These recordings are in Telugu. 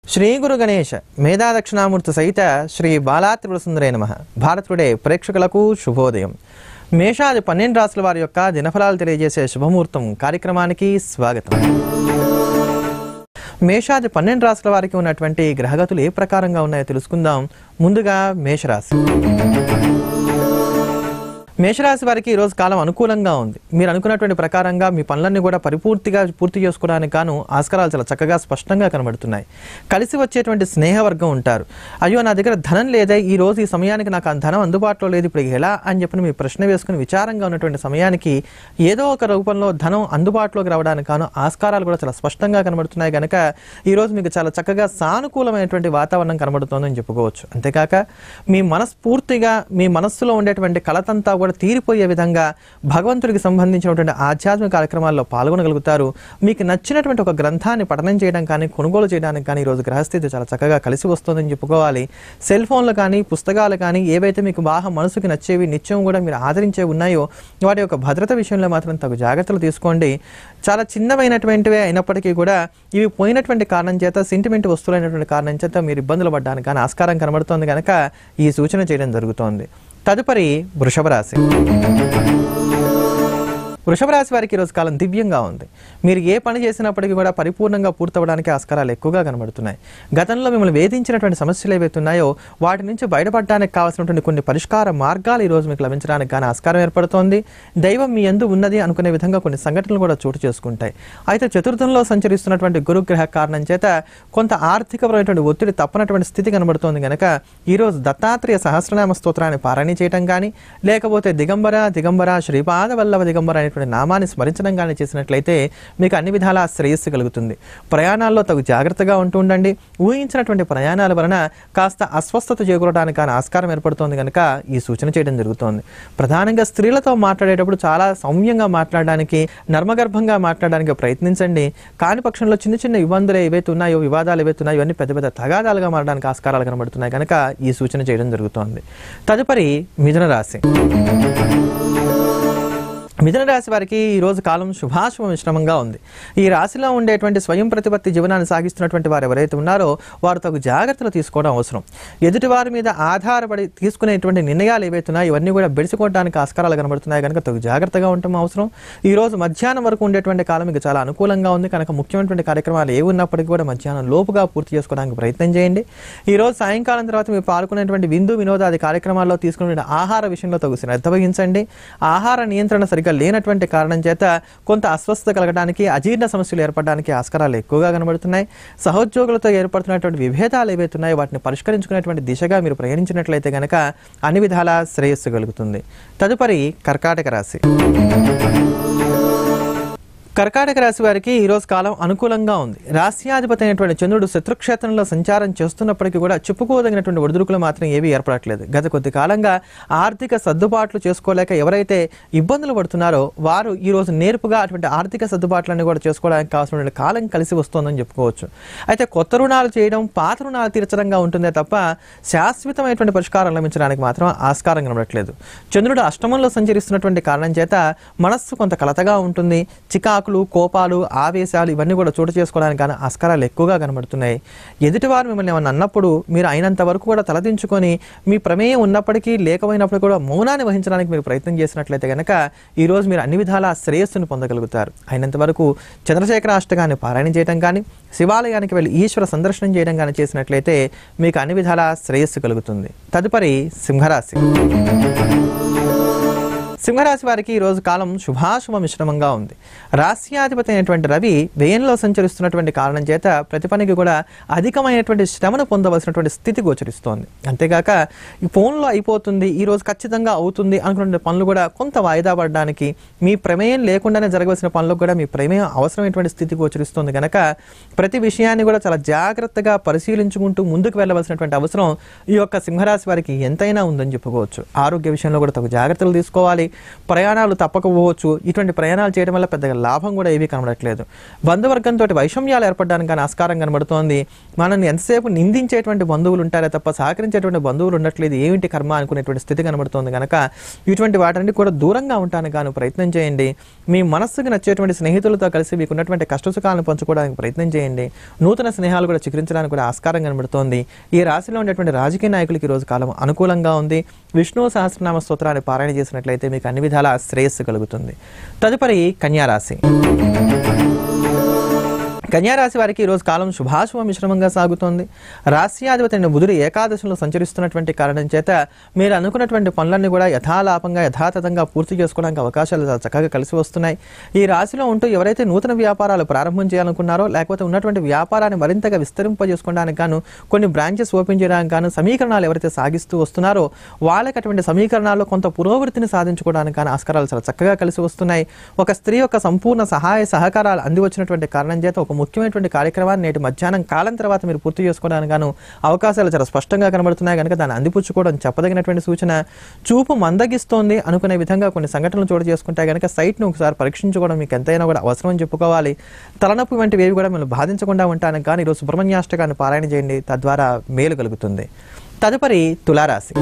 శ్రీ గురు గణేష మేధా దక్షిణామూర్తి సహిత శ్రీ బాలాత్రిపుర సుందరే నమ భారతుడే ప్రేక్షకులకు శుభోదయం మేషాది పన్నెండు రాసుల వారి యొక్క దినఫలాలు తెలియజేసే శుభముహూర్తం కార్యక్రమానికి స్వాగతం మేషాది పన్నెండు రాసుల వారికి ఉన్నటువంటి గ్రహగతులు ఏ ప్రకారంగా ఉన్నాయో తెలుసుకుందాం ముందుగా మేషరాశి మేషరాశి వారికి ఈరోజు కాలం అనుకూలంగా ఉంది మీరు అనుకున్నటువంటి ప్రకారంగా మీ పనులన్నీ కూడా పరిపూర్తిగా పూర్తి చేసుకోవడానికి గాను ఆస్కారాలు చాలా చక్కగా స్పష్టంగా కనబడుతున్నాయి కలిసి వచ్చేటువంటి స్నేహవర్గం ఉంటారు అయ్యో నా దగ్గర ధనం లేదే ఈ రోజు ఈ సమయానికి నాకు ఆ ధనం అందుబాటులో లేదు ఇప్పుడు ఎలా అని చెప్పి మీ ప్రశ్న వేసుకుని విచారంగా ఉన్నటువంటి సమయానికి ఏదో ఒక రూపంలో ధనం అందుబాటులోకి రావడానికి గాను ఆస్కారాలు కూడా చాలా స్పష్టంగా కనబడుతున్నాయి కనుక ఈ రోజు మీకు చాలా చక్కగా సానుకూలమైనటువంటి వాతావరణం కనబడుతోందని చెప్పుకోవచ్చు అంతేకాక మీ మనస్ఫూర్తిగా మీ మనస్సులో ఉండేటువంటి కలతంతా కూడా తీరిపోయే విధంగా భగవంతుడికి సంబంధించినటువంటి ఆధ్యాత్మిక కార్యక్రమాల్లో పాల్గొనగలుగుతారు మీకు నచ్చినటువంటి ఒక గ్రంథాన్ని పఠనం చేయడం కానీ కొనుగోలు చేయడానికి కానీ ఈరోజు గ్రహస్థితి చాలా చక్కగా కలిసి వస్తుందని చెప్పుకోవాలి సెల్ ఫోన్లు కానీ పుస్తకాలు కానీ ఏవైతే మీకు బాగా మనసుకి నచ్చేవి నిత్యం కూడా మీరు ఆదరించే ఉన్నాయో వాటి యొక్క భద్రత విషయంలో మాత్రం తగు జాగ్రత్తలు తీసుకోండి చాలా చిన్నవైనటువంటివే అయినప్పటికీ కూడా ఇవి పోయినటువంటి కారణం చేత సెంటిమెంట్ వస్తువులైనటువంటి కారణం చేత మీరు ఇబ్బందులు పడ్డానికి కానీ ఆస్కారం కనబడుతోంది కనుక ఈ సూచన చేయడం జరుగుతోంది తదుపరి వృషభ రాశి వృషభ రాశి వారికి ఈరోజు కాలం దివ్యంగా ఉంది మీరు ఏ పని చేసినప్పటికీ కూడా పరిపూర్ణంగా పూర్తవడానికి ఆస్కారాలు ఎక్కువగా కనబడుతున్నాయి గతంలో మిమ్మల్ని వేధించినటువంటి సమస్యలు ఏవైతే ఉన్నాయో వాటి నుంచి బయటపడడానికి కావాల్సినటువంటి కొన్ని పరిష్కార మార్గాలు ఈరోజు మీకు లభించడానికి కానీ ఆస్కారం ఏర్పడుతోంది దైవం మీ ఎందు ఉన్నది అనుకునే విధంగా కొన్ని సంఘటనలు కూడా చోటు చేసుకుంటాయి అయితే చతుర్థంలో సంచరిస్తున్నటువంటి గురుగ్రహ కారణం చేత కొంత ఆర్థికపరమైనటువంటి ఒత్తిడి తప్పనటువంటి స్థితి కనబడుతోంది కనుక ఈరోజు దత్తాత్రేయ సహస్రనామ స్తోత్రాన్ని పారాయణ చేయటం కానీ లేకపోతే దిగంబర దిగంబర శ్రీపాద వల్లభ దిగంబర అనేటువంటి నామాన్ని స్మరించడం కానీ చేసినట్లయితే మీకు అన్ని విధాలా శ్రేయస్సు కలుగుతుంది ప్రయాణాల్లో తగు జాగ్రత్తగా ఉంటూ ఉండండి ఊహించినటువంటి ప్రయాణాల వలన కాస్త అస్వస్థత చేకూరడానికి కానీ ఆస్కారం ఏర్పడుతోంది కనుక ఈ సూచన చేయడం జరుగుతోంది ప్రధానంగా స్త్రీలతో మాట్లాడేటప్పుడు చాలా సౌమ్యంగా మాట్లాడడానికి నర్మగర్భంగా మాట్లాడడానికి ప్రయత్నించండి కాని పక్షంలో చిన్న చిన్న ఇబ్బందులు ఏవైతే ఉన్నాయో వివాదాలు ఏవైతే ఉన్నాయో ఇవన్నీ పెద్ద పెద్ద తగాదాలుగా మారడానికి ఆస్కారాలు కనబడుతున్నాయి కనుక ఈ సూచన చేయడం జరుగుతోంది తదుపరి మిథున రాశి మిథున రాశి వారికి ఈ రోజు కాలం శుభాశుభ మిశ్రమంగా ఉంది ఈ రాశిలో ఉండేటువంటి స్వయం ప్రతిపత్తి జీవనాన్ని సాగిస్తున్నటువంటి వారు ఎవరైతే ఉన్నారో వారు తగు జాగ్రత్తలు తీసుకోవడం అవసరం ఎదుటి వారి మీద ఆధారపడి తీసుకునేటువంటి నిర్ణయాలు ఏవైతే ఉన్నాయో ఇవన్నీ కూడా బెడిసికోవడానికి ఆస్కారాలు కనబడుతున్నాయి కనుక తగు జాగ్రత్తగా ఉండటం అవసరం ఈ రోజు మధ్యాహ్నం వరకు ఉండేటువంటి కాలం మీకు చాలా అనుకూలంగా ఉంది కనుక ముఖ్యమైనటువంటి కార్యక్రమాలు ఏ ఉన్నప్పటికీ కూడా మధ్యాహ్నం లోపుగా పూర్తి చేసుకోవడానికి ప్రయత్నం చేయండి ఈ రోజు సాయంకాలం తర్వాత మీరు పాల్గొనేటువంటి విందు వినోదాది కార్యక్రమాల్లో తీసుకునే ఆహార విషయంలో తగు శ్రద్ధ వహించండి ఆహార నియంత్రణ సరిగ్గా లేనటువంటి కారణం చేత కొంత అస్వస్థత కలగడానికి అజీర్ణ సమస్యలు ఏర్పడడానికి ఆస్కారాలు ఎక్కువగా కనబడుతున్నాయి సహోద్యోగులతో ఏర్పడుతున్నటువంటి విభేదాలు ఏవైతే ఉన్నాయో వాటిని పరిష్కరించుకునేటువంటి దిశగా మీరు ప్రయాణించినట్లయితే కనుక అన్ని విధాలా శ్రేయస్సు కలుగుతుంది తదుపరి కర్కాటక రాశి కర్కాటక రాశి వారికి ఈ రోజు కాలం అనుకూలంగా ఉంది రాశ్యాధిపతి అయినటువంటి చంద్రుడు శత్రుక్షేత్రంలో సంచారం చేస్తున్నప్పటికీ కూడా చెప్పుకోదగినటువంటి ఒడిదుడుకులు మాత్రం ఏవి ఏర్పడట్లేదు గత కొద్ది కాలంగా ఆర్థిక సర్దుబాట్లు చేసుకోలేక ఎవరైతే ఇబ్బందులు పడుతున్నారో వారు ఈ రోజు నేర్పుగా అటువంటి ఆర్థిక సర్దుబాట్లన్నీ కూడా చేసుకోవడానికి కావాల్సిన కాలం కలిసి వస్తుందని చెప్పుకోవచ్చు అయితే కొత్త రుణాలు చేయడం పాత రుణాలు తీర్చడంగా ఉంటుందే తప్ప శాశ్వతమైనటువంటి పరిష్కారం లభించడానికి మాత్రం ఆస్కారం కనబడట్లేదు చంద్రుడు అష్టమంలో సంచరిస్తున్నటువంటి కారణం చేత మనస్సు కొంత కలతగా ఉంటుంది చికాకులు కోపాలు ఆవేశాలు ఇవన్నీ కూడా చోటు చేసుకోవడానికి కానీ ఆస్కారాలు ఎక్కువగా కనబడుతున్నాయి ఎదుటివారు మిమ్మల్ని ఏమన్నా అన్నప్పుడు మీరు అయినంత వరకు కూడా తలదించుకొని మీ ప్రమేయం ఉన్నప్పటికీ లేకపోయినప్పుడు కూడా మౌనాన్ని వహించడానికి మీరు ప్రయత్నం చేసినట్లయితే కనుక ఈ రోజు మీరు అన్ని విధాల శ్రేయస్సును పొందగలుగుతారు అయినంత వరకు చంద్రశేఖర అష్టకాన్ని పారాయణ చేయడం కానీ శివాలయానికి వెళ్ళి ఈశ్వర సందర్శనం చేయడం కానీ చేసినట్లయితే మీకు అన్ని విధాల శ్రేయస్సు కలుగుతుంది తదుపరి సింహరాశి సింహరాశి వారికి ఈ రోజు కాలం శుభాశుభ మిశ్రమంగా ఉంది రాశ్యాధిపతి అయినటువంటి రవి వ్యయంలో సంచరిస్తున్నటువంటి కారణం చేత ప్రతి పనికి కూడా అధికమైనటువంటి శ్రమను పొందవలసినటువంటి స్థితి గోచరిస్తోంది అంతేగాక ఈ ఫోన్లో అయిపోతుంది ఈ రోజు ఖచ్చితంగా అవుతుంది అనుకున్న పనులు కూడా కొంత వాయిదా పడడానికి మీ ప్రమేయం లేకుండానే జరగవలసిన పనులకు కూడా మీ ప్రమేయం అవసరమైనటువంటి స్థితి గోచరిస్తుంది కనుక ప్రతి విషయాన్ని కూడా చాలా జాగ్రత్తగా పరిశీలించుకుంటూ ముందుకు వెళ్ళవలసినటువంటి అవసరం ఈ యొక్క సింహరాశి వారికి ఎంతైనా ఉందని చెప్పుకోవచ్చు ఆరోగ్య విషయంలో కూడా తగు జాగ్రత్తలు తీసుకోవాలి ప్రయాణాలు తప్పకపోవచ్చు ఇటువంటి ప్రయాణాలు చేయడం వల్ల పెద్దగా లాభం కూడా ఏమీ కనబడట్లేదు బంధువర్గంతో వైషమ్యాలు ఏర్పడడానికి కానీ ఆస్కారం కనబడుతోంది మనల్ని ఎంతసేపు నిందించేటువంటి బంధువులు ఉంటారే తప్ప సహకరించేటువంటి బంధువులు ఉండట్లేదు ఏమిటి కర్మ అనుకునేటువంటి స్థితి కనబడుతోంది కనుక ఇటువంటి వాటన్ని కూడా దూరంగా ఉండటానికి గాను ప్రయత్నం చేయండి మీ మనస్సుకు నచ్చేటువంటి స్నేహితులతో కలిసి మీకు ఉన్నటువంటి కష్టసుఖాలను పంచుకోవడానికి ప్రయత్నం చేయండి నూతన స్నేహాలు కూడా చిగురించడానికి కూడా ఆస్కారం కనబడుతోంది ఈ రాశిలో ఉండేటువంటి రాజకీయ నాయకులకి ఈ రోజు కాలం అనుకూలంగా ఉంది విష్ణు సహస్రనామ స్తోత్రాన్ని పారాయణ చేసినట్లయితే మీకు అన్ని విధాల శ్రేయస్సు కలుగుతుంది తదుపరి కన్యారాశి కన్యారాశి వారికి ఈరోజు కాలం శుభాశుభ మిశ్రమంగా సాగుతోంది రాశ్యాధిపతి అయిన బుధుడు ఏకాదశంలో సంచరిస్తున్నటువంటి కారణం చేత మీరు అనుకున్నటువంటి పనులన్నీ కూడా యథాలాపంగా యథాతథంగా పూర్తి చేసుకోవడానికి అవకాశాలు చాలా చక్కగా కలిసి వస్తున్నాయి ఈ రాశిలో ఉంటూ ఎవరైతే నూతన వ్యాపారాలు ప్రారంభం చేయాలనుకున్నారో లేకపోతే ఉన్నటువంటి వ్యాపారాన్ని మరింతగా విస్తరింపజేసుకోవడానికి గాను కొన్ని బ్రాంచెస్ ఓపెన్ చేయడానికి గాను సమీకరణాలు ఎవరైతే సాగిస్తూ వస్తున్నారో వాళ్ళకి అటువంటి సమీకరణాల్లో కొంత పురోగతిని సాధించుకోవడానికి కానీ ఆస్కారాలు చాలా చక్కగా కలిసి వస్తున్నాయి ఒక స్త్రీ యొక్క సంపూర్ణ సహాయ సహకారాలు అంది వచ్చినటువంటి కారణం చేత ఒక ముఖ్యమైనటువంటి కార్యక్రమాన్ని నేటి మధ్యాహ్నం కాలం తర్వాత మీరు పూర్తి చేసుకోవడానికి గాను అవకాశాలు చాలా స్పష్టంగా కనబడుతున్నాయి కనుక దాన్ని అందిపుచ్చుకోవడం చెప్పదగినటువంటి సూచన చూపు మందగిస్తోంది అనుకునే విధంగా కొన్ని సంఘటనలు చోటు చేసుకుంటే కనుక సైట్ను ఒకసారి పరీక్షించుకోవడం మీకు ఎంతైనా కూడా అవసరం అని చెప్పుకోవాలి తలనొప్పి వంటివి ఏవి కూడా మిమ్మల్ని బాధించకుండా ఉంటానికి కానీ ఈరోజు సుబ్రహ్మణ్యాష్టకాన్ని పారాయణ చేయండి తద్వారా మేలు కలుగుతుంది తదుపరి తులారాశి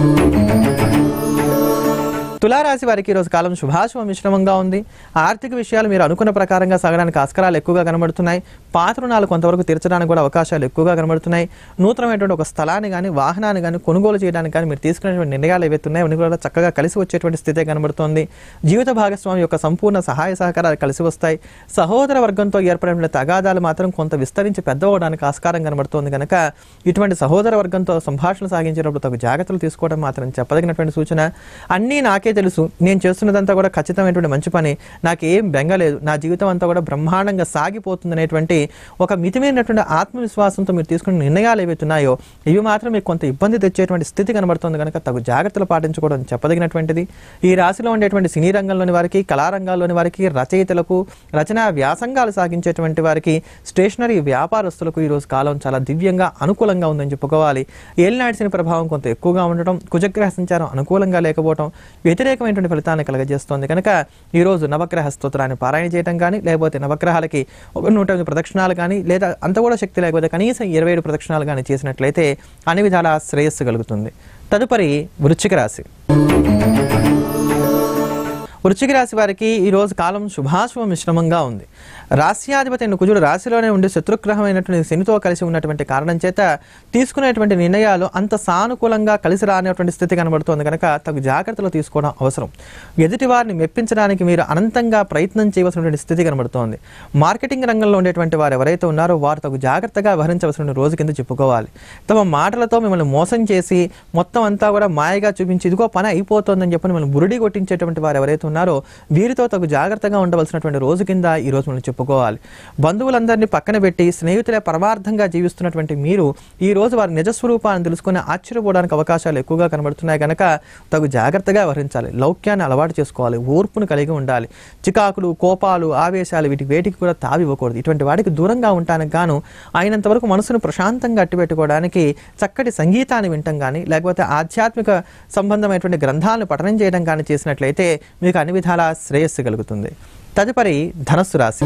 తులారాశి వారికి ఈరోజు కాలం శుభాశుభ మిశ్రమంగా ఉంది ఆర్థిక విషయాలు మీరు అనుకున్న ప్రకారంగా సాగడానికి ఆస్కారాలు ఎక్కువగా కనబడుతున్నాయి పాత రుణాలు కొంతవరకు తీర్చడానికి కూడా అవకాశాలు ఎక్కువగా కనబడుతున్నాయి నూతనమైనటువంటి ఒక స్థలాన్ని కానీ వాహనాన్ని కానీ కొనుగోలు చేయడానికి కానీ మీరు తీసుకునేటువంటి నిర్ణయాలు ఏవైతే ఉన్నాయో అవి కూడా చక్కగా కలిసి వచ్చేటువంటి స్థితే కనబడుతోంది జీవిత భాగస్వామి యొక్క సంపూర్ణ సహాయ సహకారాలు కలిసి వస్తాయి సహోదర వర్గంతో ఏర్పడిన తగాదాలు మాత్రం కొంత విస్తరించి పెద్దవడానికి ఆస్కారం కనబడుతోంది కనుక ఇటువంటి సహోదర వర్గంతో సంభాషణ సాగించేటప్పుడు తగు జాగ్రత్తలు తీసుకోవడం మాత్రం చెప్పదగినటువంటి సూచన అన్నీ నాకే తెలుసు నేను చేస్తున్నదంతా కూడా ఖచ్చితమైనటువంటి మంచి పని నాకు ఏం బెంగలేదు నా జీవితం అంతా కూడా బ్రహ్మాండంగా సాగిపోతుంది అనేటువంటి ఒక మితిమైనటువంటి ఆత్మవిశ్వాసంతో మీరు తీసుకున్న నిర్ణయాలు ఏవైతే ఉన్నాయో ఇవి మాత్రం మీకు కొంత ఇబ్బంది తెచ్చేటువంటి స్థితి కనబడుతుంది కనుక తగు జాగ్రత్తలు పాటించుకోవడం చెప్పదగినటువంటిది ఈ రాశిలో ఉండేటువంటి సినీ రంగంలోని వారికి కళారంగాల్లోని వారికి రచయితలకు రచనా వ్యాసంగాలు సాగించేటువంటి వారికి స్టేషనరీ వ్యాపారస్తులకు ఈ రోజు కాలం చాలా దివ్యంగా అనుకూలంగా ఉందని చెప్పుకోవాలి ఏలినాటి శని ప్రభావం కొంత ఎక్కువగా ఉండటం కుజగ్రహ సంచారం అనుకూలంగా లేకపోవడం వ్యతిరేకమైనటువంటి ఫలితాన్ని కలగజేస్తోంది కనుక ఈ రోజు నవగ్రహ స్తోత్రాన్ని పారాయణ చేయడం కానీ లేకపోతే నవగ్రహాలకి ఒక నూట ఎనిమిది ప్రదక్షిణాలు కానీ లేదా అంత కూడా శక్తి లేకపోతే కనీసం ఇరవై ఏడు ప్రదక్షిణాలు కానీ చేసినట్లయితే అన్ని విధాల శ్రేయస్సు కలుగుతుంది తదుపరి వృశ్చిక రాశి వృశ్చిక రాశి వారికి ఈ రోజు కాలం శుభాశుభ మిశ్రమంగా ఉంది రాశ్యాధిపతి అయిన కుజుడు రాశిలోనే ఉండి శత్రుగ్రహమైనటువంటి శనితో కలిసి ఉన్నటువంటి కారణం చేత తీసుకునేటువంటి నిర్ణయాలు అంత సానుకూలంగా కలిసి రానటువంటి స్థితి కనబడుతోంది కనుక తగు జాగ్రత్తలు తీసుకోవడం అవసరం ఎదుటి వారిని మెప్పించడానికి మీరు అనంతంగా ప్రయత్నం చేయవలసినటువంటి స్థితి కనబడుతోంది మార్కెటింగ్ రంగంలో ఉండేటువంటి వారు ఎవరైతే ఉన్నారో వారు తగు జాగ్రత్తగా వ్యవహరించవలసిన రోజు కింద చెప్పుకోవాలి తమ మాటలతో మిమ్మల్ని మోసం చేసి మొత్తం అంతా కూడా మాయగా చూపించి ఇదిగో పని అయిపోతుందని చెప్పి మిమ్మల్ని బురుడి కొట్టించేటువంటి వారు ఎవరైతే ఉన్నారో వీరితో తగు జాగ్రత్తగా ఉండవలసినటువంటి రోజు కింద ఈ రోజు మనం చెప్పుకోవాలి బంధువులందరినీ పక్కన పెట్టి స్నేహితులే పరమార్థంగా జీవిస్తున్నటువంటి మీరు ఈ రోజు వారి నిజస్వరూపాన్ని తెలుసుకుని ఆశ్చర్యపోవడానికి అవకాశాలు ఎక్కువగా కనబడుతున్నాయి కనుక తగు జాగ్రత్తగా వ్యవహరించాలి లౌక్యాన్ని అలవాటు చేసుకోవాలి ఓర్పును కలిగి ఉండాలి చికాకులు కోపాలు ఆవేశాలు వీటి వేటికి కూడా తావివ్వకూడదు ఇటువంటి వాటికి దూరంగా ఉండటానికి గాను అయినంత వరకు మనసును ప్రశాంతంగా అట్టిపెట్టుకోవడానికి చక్కటి సంగీతాన్ని వినటం కానీ లేకపోతే ఆధ్యాత్మిక సంబంధమైనటువంటి గ్రంథాలను పఠనం చేయడం కానీ చేసినట్లయితే మీకు అన్ని విధాల శ్రేయస్సు కలుగుతుంది తదుపరి ధనస్సు రాశి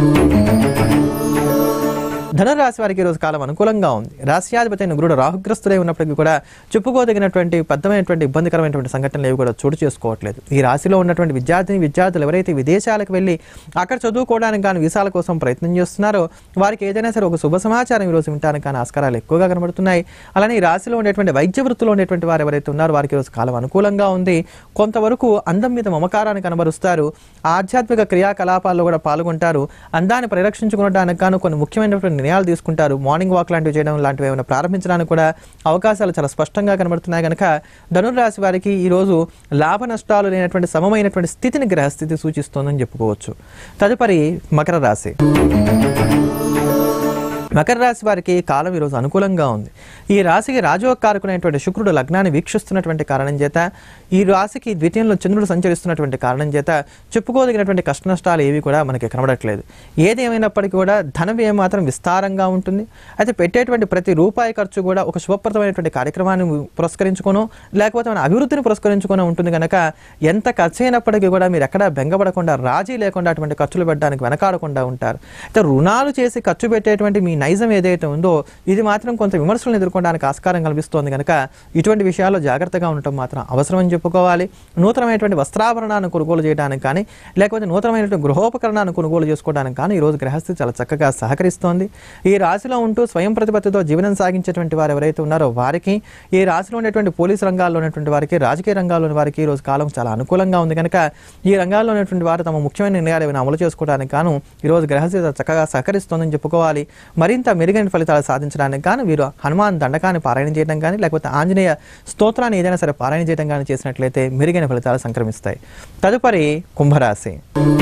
ధనురాశి వారికి ఈరోజు కాలం అనుకూలంగా ఉంది రాశ్యాధిపతి అయిన గురుడు రాహుగ్రస్తుడై ఉన్నప్పటికీ కూడా చెప్పుకోదగినటువంటి పెద్దమైనటువంటి ఇబ్బందికరమైనటువంటి సంఘటనలు ఏవి కూడా చోటు చేసుకోవట్లేదు ఈ రాశిలో ఉన్నటువంటి విద్యార్థిని విద్యార్థులు ఎవరైతే విదేశాలకు వెళ్ళి అక్కడ చదువుకోవడానికి కానీ వీసాల కోసం ప్రయత్నం చేస్తున్నారో వారికి ఏదైనా సరే ఒక శుభ సమాచారం ఈరోజు వినడానికి కానీ ఆస్కారాలు ఎక్కువగా కనబడుతున్నాయి అలానే ఈ రాశిలో ఉండేటువంటి వైద్య వృత్తిలో ఉండేటువంటి వారు ఎవరైతే ఉన్నారో వారికి ఈరోజు కాలం అనుకూలంగా ఉంది కొంతవరకు అందం మీద మమకారాన్ని కనబరుస్తారు ఆధ్యాత్మిక క్రియాకలాపాల్లో కూడా పాల్గొంటారు అందాన్ని పరిరక్షించుకోవడానికి గాను కొన్ని ముఖ్యమైనటువంటి నిర్ణయాలు తీసుకుంటారు మార్నింగ్ వాక్ లాంటివి చేయడం లాంటివి ఏమైనా ప్రారంభించడానికి కూడా అవకాశాలు చాలా స్పష్టంగా కనబడుతున్నాయి కనుక ధనుర్రాశి వారికి ఈ రోజు లాభ నష్టాలు లేనటువంటి సమమైనటువంటి స్థితిని గ్రహస్థితి సూచిస్తోందని చెప్పుకోవచ్చు తదుపరి మకర రాశి మకర రాశి వారికి కాలం ఈరోజు అనుకూలంగా ఉంది ఈ రాశికి రాజోకారకునైనటువంటి శుక్రుడు లగ్నాన్ని వీక్షిస్తున్నటువంటి కారణం చేత ఈ రాశికి ద్వితీయంలో చంద్రుడు సంచరిస్తున్నటువంటి కారణం చేత చెప్పుకోదగినటువంటి కష్ట నష్టాలు ఏవి కూడా మనకి కనబడట్లేదు ఏది ఏమైనప్పటికీ కూడా ధన వ్యయం మాత్రం విస్తారంగా ఉంటుంది అయితే పెట్టేటువంటి ప్రతి రూపాయి ఖర్చు కూడా ఒక శుభప్రదమైనటువంటి కార్యక్రమాన్ని పురస్కరించుకోనో లేకపోతే మన అభివృద్ధిని పురస్కరించుకొని ఉంటుంది కనుక ఎంత ఖర్చు అయినప్పటికీ కూడా మీరు ఎక్కడా బెంగపడకుండా రాజీ లేకుండా అటువంటి ఖర్చులు పెట్టడానికి వెనకాడకుండా ఉంటారు అయితే రుణాలు చేసి ఖర్చు పెట్టేటువంటి మీ నైజం ఏదైతే ఉందో ఇది మాత్రం కొంత విమర్శలను ఎదుర్కోవడానికి ఆస్కారం కల్పిస్తోంది కనుక ఇటువంటి విషయాల్లో జాగ్రత్తగా ఉండటం మాత్రం అవసరమని చెప్పుకోవాలి నూతనమైనటువంటి వస్త్రాభరణాన్ని కొనుగోలు చేయడానికి కానీ లేకపోతే నూతనమైనటువంటి గృహోపకరణాన్ని కొనుగోలు చేసుకోవడానికి కానీ ఈరోజు గ్రహస్థితి చాలా చక్కగా సహకరిస్తోంది ఈ రాశిలో ఉంటూ స్వయం ప్రతిపత్తితో జీవనం సాగించేటువంటి వారు ఎవరైతే ఉన్నారో వారికి ఈ రాశిలో ఉన్నటువంటి పోలీస్ రంగాల్లో ఉన్నటువంటి వారికి రాజకీయ రంగాల్లోని వారికి ఈ రోజు కాలం చాలా అనుకూలంగా ఉంది కనుక ఈ రంగాల్లో ఉన్నటువంటి వారు తమ ముఖ్యమైన నిర్ణయాలు ఏమైనా అమలు చేసుకోవడానికి గాను ఈరోజు గ్రహస్థితి చక్కగా సహకరిస్తోందని చెప్పుకోవాలి మరింత మెరుగైన ఫలితాలు సాధించడానికి గాను వీరు హనుమాన్ దండకాన్ని పారాయణ చేయడం కానీ లేకపోతే ఆంజనేయ స్తోత్రాన్ని ఏదైనా సరే పారాయణ చేయడం కానీ చేసినట్లయితే మెరుగైన ఫలితాలు సంక్రమిస్తాయి తదుపరి కుంభరాశి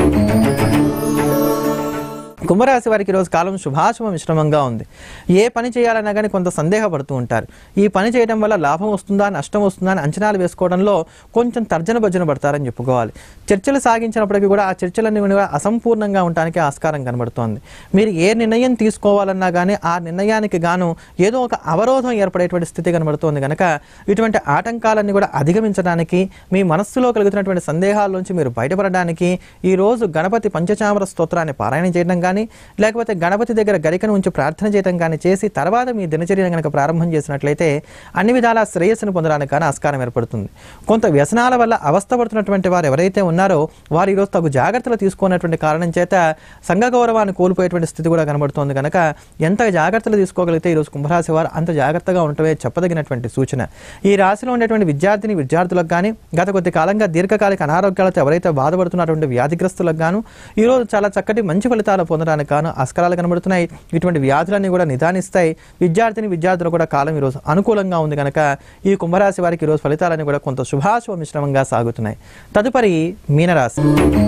కుంభరాశి వారికి ఈరోజు కాలం శుభాశుభ మిశ్రమంగా ఉంది ఏ పని చేయాలన్నా కానీ కొంత సందేహపడుతూ ఉంటారు ఈ పని చేయడం వల్ల లాభం వస్తుందా నష్టం వస్తుందా అని అంచనాలు వేసుకోవడంలో కొంచెం తర్జన భర్జన పడతారని చెప్పుకోవాలి చర్చలు సాగించినప్పటికీ కూడా ఆ చర్చలన్నీ కూడా అసంపూర్ణంగా ఉండడానికి ఆస్కారం కనబడుతోంది మీరు ఏ నిర్ణయం తీసుకోవాలన్నా కానీ ఆ నిర్ణయానికి గాను ఏదో ఒక అవరోధం ఏర్పడేటువంటి స్థితి కనబడుతోంది కనుక ఇటువంటి ఆటంకాలన్నీ కూడా అధిగమించడానికి మీ మనస్సులో కలుగుతున్నటువంటి సందేహాల్లోంచి మీరు బయటపడడానికి ఈ రోజు గణపతి పంచచామర స్తోత్రాన్ని పారాయణ చేయడం కానీ లేకపోతే గణపతి దగ్గర గరికను ఉంచి ప్రార్థన చేయడం కానీ చేసి తర్వాత మీ దినచర్యను కనుక ప్రారంభం చేసినట్లయితే అన్ని విధాల శ్రేయస్సును పొందడానికి కానీ ఆస్కారం ఏర్పడుతుంది కొంత వ్యసనాల వల్ల అవస్థపడుతున్నటువంటి వారు ఎవరైతే ఉన్నారో వారు ఈరోజు తగు జాగ్రత్తలు తీసుకున్నటువంటి కారణం చేత సంఘ గౌరవాన్ని కోల్పోయేటువంటి స్థితి కూడా కనబడుతోంది కనుక ఎంత జాగ్రత్తలు తీసుకోగలిగితే ఈరోజు కుంభరాశి వారు అంత జాగ్రత్తగా ఉండటమే చెప్పదగినటువంటి సూచన ఈ రాశిలో ఉండేటువంటి విద్యార్థిని విద్యార్థులకు కానీ గత కొద్ది కాలంగా దీర్ఘకాలిక అనారోగ్యాలతో ఎవరైతే బాధపడుతున్నటువంటి వ్యాధిగ్రస్తులకు గాను ఈరోజు చాలా చక్కటి మంచి ఫలితాలు పొందడానికి గాను ఆస్కారాలు కనబడుతున్నాయి ఇటువంటి వ్యాధులన్నీ కూడా నిదానిస్తాయి విద్యార్థిని విద్యార్థులు కూడా కాలం ఈరోజు అనుకూలంగా ఉంది కనుక ఈ కుంభరాశి వారికి ఈరోజు ఫలితాలన్నీ కూడా కొంత శుభాశుభ మిశ్రమంగా సాగుతున్నాయి తదుపరి మీనరాశి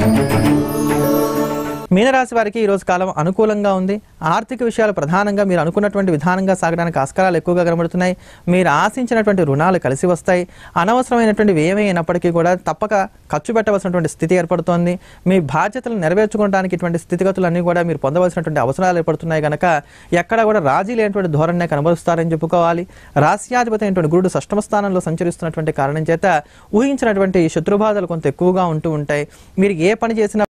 మీనరాశి వారికి ఈరోజు కాలం అనుకూలంగా ఉంది ఆర్థిక విషయాలు ప్రధానంగా మీరు అనుకున్నటువంటి విధానంగా సాగడానికి ఆస్కారాలు ఎక్కువగా కనబడుతున్నాయి మీరు ఆశించినటువంటి రుణాలు కలిసి వస్తాయి అనవసరమైనటువంటి వ్యయమైనప్పటికీ కూడా తప్పక ఖర్చు పెట్టవలసినటువంటి స్థితి ఏర్పడుతోంది మీ బాధ్యతలు నెరవేర్చుకోవడానికి ఇటువంటి స్థితిగతులన్నీ కూడా మీరు పొందవలసినటువంటి అవసరాలు ఏర్పడుతున్నాయి కనుక ఎక్కడ కూడా రాజీ లేనటువంటి ధోరణి కనబరుస్తారని చెప్పుకోవాలి రాశ్యాధిపతి అయినటువంటి గురుడు సష్టమ స్థానంలో సంచరిస్తున్నటువంటి కారణం చేత ఊహించినటువంటి శత్రుబాధలు కొంత ఎక్కువగా ఉంటూ ఉంటాయి మీరు ఏ పని చేసినా